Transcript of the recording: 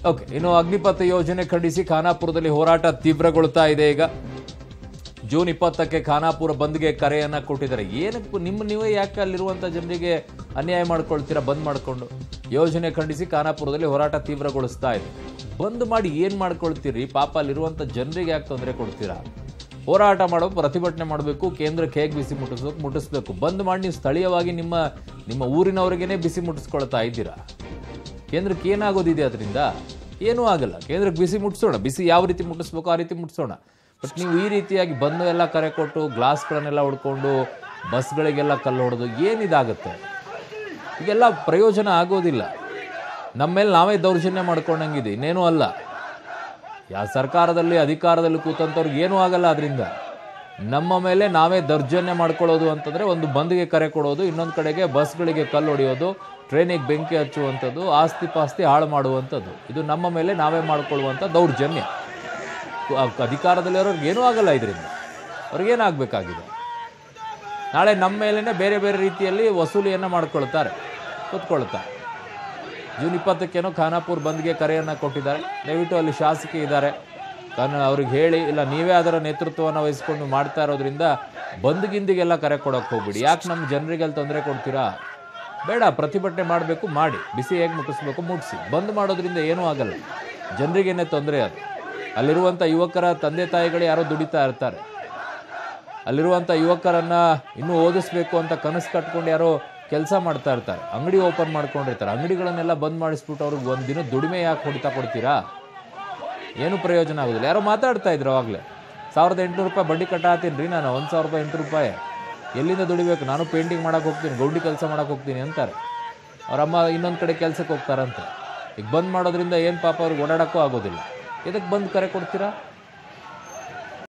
okay ಇನ್ನು ಅಗ್ನಿಪಥ ಯೋಜನೆ ಖಂಡಿಸಿ ಖಾನಾಪುರದಲ್ಲಿ ಹೋರಾಟ ತೀವ್ರಗೊಳ್ತಾ ಇದೆ ಈಗ ಜೂನ್ ಇಪ್ಪತ್ತಕ್ಕೆ ಖಾನಾಪುರ ಬಂದ್ಗೆ ಕರೆಯನ್ನ ಕೊಟ್ಟಿದ್ದಾರೆ ಏನಕ್ಕೆ ನಿಮ್ಮ ನೀವೇ ಯಾಕೆ ಅಲ್ಲಿರುವಂಥ ಜನರಿಗೆ ಅನ್ಯಾಯ ಮಾಡ್ಕೊಳ್ತೀರಾ ಬಂದ್ ಮಾಡಿಕೊಂಡು ಯೋಜನೆ ಖಂಡಿಸಿ ಖಾನಾಪುರದಲ್ಲಿ ಹೋರಾಟ ತೀವ್ರಗೊಳಿಸ್ತಾ ಇದೆ ಬಂದ್ ಮಾಡಿ ಏನು ಮಾಡ್ಕೊಳ್ತೀರಿ ಪಾಪ ಅಲ್ಲಿರುವಂಥ ಜನರಿಗೆ ಯಾಕೆ ತೊಂದರೆ ಕೊಡ್ತೀರಾ ಹೋರಾಟ ಮಾಡೋ ಪ್ರತಿಭಟನೆ ಮಾಡಬೇಕು ಕೇಂದ್ರಕ್ಕೆ ಹೇಗೆ ಬಿಸಿ ಮುಟ್ಟಿಸ್ಬೇಕು ಮುಟ್ಟಿಸ್ಬೇಕು ಬಂದ್ ಮಾಡಿ ನೀವು ಸ್ಥಳೀಯವಾಗಿ ನಿಮ್ಮ ನಿಮ್ಮ ಊರಿನವರಿಗೇನೆ ಬಿಸಿ ಮುಟ್ಟಿಸ್ಕೊಳ್ತಾ ಇದ್ದೀರಾ ಕೇಂದ್ರಕ್ಕೆ ಏನಾಗೋದಿದೆ ಅದರಿಂದ ಏನೂ ಆಗಲ್ಲ ಕೇಂದ್ರಕ್ಕೆ ಬಿಸಿ ಮುಟ್ಟಿಸೋಣ ಬಿಸಿ ಯಾವ ರೀತಿ ಮುಟ್ಟಿಸ್ಬೇಕು ಆ ರೀತಿ ಮುಟ್ಟಿಸೋಣ ಬಟ್ ನೀವು ಈ ರೀತಿಯಾಗಿ ಬಂದು ಎಲ್ಲ ಕರೆ ಕೊಟ್ಟು ಗ್ಲಾಸ್ಗಳನ್ನೆಲ್ಲ ಹೊಡ್ಕೊಂಡು ಬಸ್ಗಳಿಗೆಲ್ಲ ಕಲ್ಲು ಹೊಡೆದು ಏನಿದಾಗುತ್ತೆ ಇದೆಲ್ಲ ಪ್ರಯೋಜನ ಆಗೋದಿಲ್ಲ ನಮ್ಮ ಮೇಲೆ ನಾವೇ ದೌರ್ಜನ್ಯ ಮಾಡ್ಕೊಂಡಂಗಿದೆ ಇನ್ನೇನೂ ಅಲ್ಲ ಯಾವ ಸರ್ಕಾರದಲ್ಲಿ ಅಧಿಕಾರದಲ್ಲಿ ಕೂತಂಥವ್ರಿಗೆ ಏನೂ ಆಗಲ್ಲ ಅದರಿಂದ ನಮ್ಮ ಮೇಲೆ ನಾವೇ ದೌರ್ಜನ್ಯ ಮಾಡ್ಕೊಳ್ಳೋದು ಅಂತಂದರೆ ಒಂದು ಬಂದ್ಗೆ ಕರೆ ಕೊಡೋದು ಇನ್ನೊಂದು ಕಡೆಗೆ ಬಸ್ಗಳಿಗೆ ಕಲ್ಲು ಹೊಡೆಯೋದು ಟ್ರೈನಿಗೆ ಬೆಂಕಿ ಹಚ್ಚುವಂಥದ್ದು ಆಸ್ತಿ ಪಾಸ್ತಿ ಹಾಳು ಮಾಡುವಂಥದ್ದು ಇದು ನಮ್ಮ ಮೇಲೆ ನಾವೇ ಮಾಡ್ಕೊಳ್ಳುವಂಥ ದೌರ್ಜನ್ಯ ಅ- ಅಧಿಕಾರದಲ್ಲಿರೋರ್ಗೆ ಏನೂ ಆಗಲ್ಲ ಇದರಿಂದ ಅವ್ರಿಗೇನಾಗಬೇಕಾಗಿದೆ ನಾಳೆ ನಮ್ಮ ಮೇಲೇ ಬೇರೆ ಬೇರೆ ರೀತಿಯಲ್ಲಿ ವಸೂಲಿಯನ್ನು ಮಾಡ್ಕೊಳ್ತಾರೆ ಕೂತ್ಕೊಳ್ತಾರೆ ಜೂನ್ ಇಪ್ಪತ್ತಕ್ಕೇನೋ ಖಾನಾಪುರ್ ಬಂದ್ಗೆ ಕರೆಯನ್ನು ಕೊಟ್ಟಿದ್ದಾರೆ ದಯವಿಟ್ಟು ಅಲ್ಲಿ ಶಾಸಕಿ ಇದ್ದಾರೆ ಕಾರಣ ಅವ್ರಿಗೆ ಹೇಳಿ ಇಲ್ಲ ನೀವೇ ಅದರ ನೇತೃತ್ವವನ್ನು ವಹಿಸ್ಕೊಂಡು ಮಾಡ್ತಾ ಇರೋದ್ರಿಂದ ಬಂದ್ ಗಿಂದಿಗೆಲ್ಲ ಕರೆ ಕೊಡೋಕೆ ಹೋಗ್ಬಿಡಿ ಯಾಕೆ ನಮ್ಮ ಜನರಿಗೆ ಅಲ್ಲಿ ತೊಂದರೆ ಕೊಡ್ತೀರಾ ಬೇಡ ಪ್ರತಿಭಟನೆ ಮಾಡಬೇಕು ಮಾಡಿ ಬಿಸಿ ಹೇಗೆ ಮುಟ್ಟಿಸ್ಬೇಕು ಮುಟ್ಟಿಸಿ ಬಂದ್ ಮಾಡೋದ್ರಿಂದ ಏನೂ ಆಗಲ್ಲ ಜನರಿಗೇನೆ ತೊಂದರೆ ಅದು ಅಲ್ಲಿರುವಂಥ ಯುವಕರ ತಂದೆ ತಾಯಿಗಳು ಯಾರೋ ದುಡಿತಾ ಇರ್ತಾರೆ ಅಲ್ಲಿರುವಂಥ ಯುವಕರನ್ನ ಇನ್ನೂ ಓದಿಸ್ಬೇಕು ಅಂತ ಕನಸು ಕಟ್ಕೊಂಡು ಯಾರೋ ಕೆಲಸ ಮಾಡ್ತಾ ಇರ್ತಾರೆ ಅಂಗಡಿ ಓಪನ್ ಮಾಡ್ಕೊಂಡಿರ್ತಾರೆ ಅಂಗಡಿಗಳನ್ನೆಲ್ಲ ಬಂದ್ ಮಾಡಿಸ್ಬಿಟ್ಟು ಅವ್ರಿಗೆ ಒಂದು ದಿನ ದುಡಿಮೆ ಯಾಕೆ ಹೊಡಿತಾ ಕೊಡ್ತೀರಾ ಏನು ಪ್ರಯೋಜನ ಆಗೋದಿಲ್ಲ ಯಾರೋ ಮಾತಾಡ್ತಾ ಇದ್ರು ಅವಾಗಲೇ ಸಾವಿರದ ಎಂಟುನೂರು ರೂಪಾಯಿ ಬಡ್ಡಿ ಕಟ್ಟಾತೀನಿ ರೀ ನಾನು ಒಂದು ಸಾವಿರ ರೂಪಾಯಿ ಎಂಟು ರೂಪಾಯಿ ಎಲ್ಲಿಂದ ದುಡಿಬೇಕು ನಾನು ಪೇಂಟಿಂಗ್ ಮಾಡಕ್ಕೆ ಹೋಗ್ತೀನಿ ಗೌಡಿ ಕೆಲಸ ಮಾಡಕ್ಕೆ ಹೋಗ್ತೀನಿ ಅಂತಾರೆ ಅವ್ರ ಅಮ್ಮ ಇನ್ನೊಂದು ಕಡೆ ಕೆಲಸಕ್ಕೆ ಹೋಗ್ತಾರಂತೆ ಈಗ ಬಂದ್ ಮಾಡೋದ್ರಿಂದ ಏನು ಪಾಪ ಅವ್ರಿಗೆ ಓಡಾಡೋಕ್ಕೂ ಆಗೋದಿಲ್ಲ ಇದಕ್ಕೆ ಬಂದು ಕರೆ ಕೊಡ್ತೀರಾ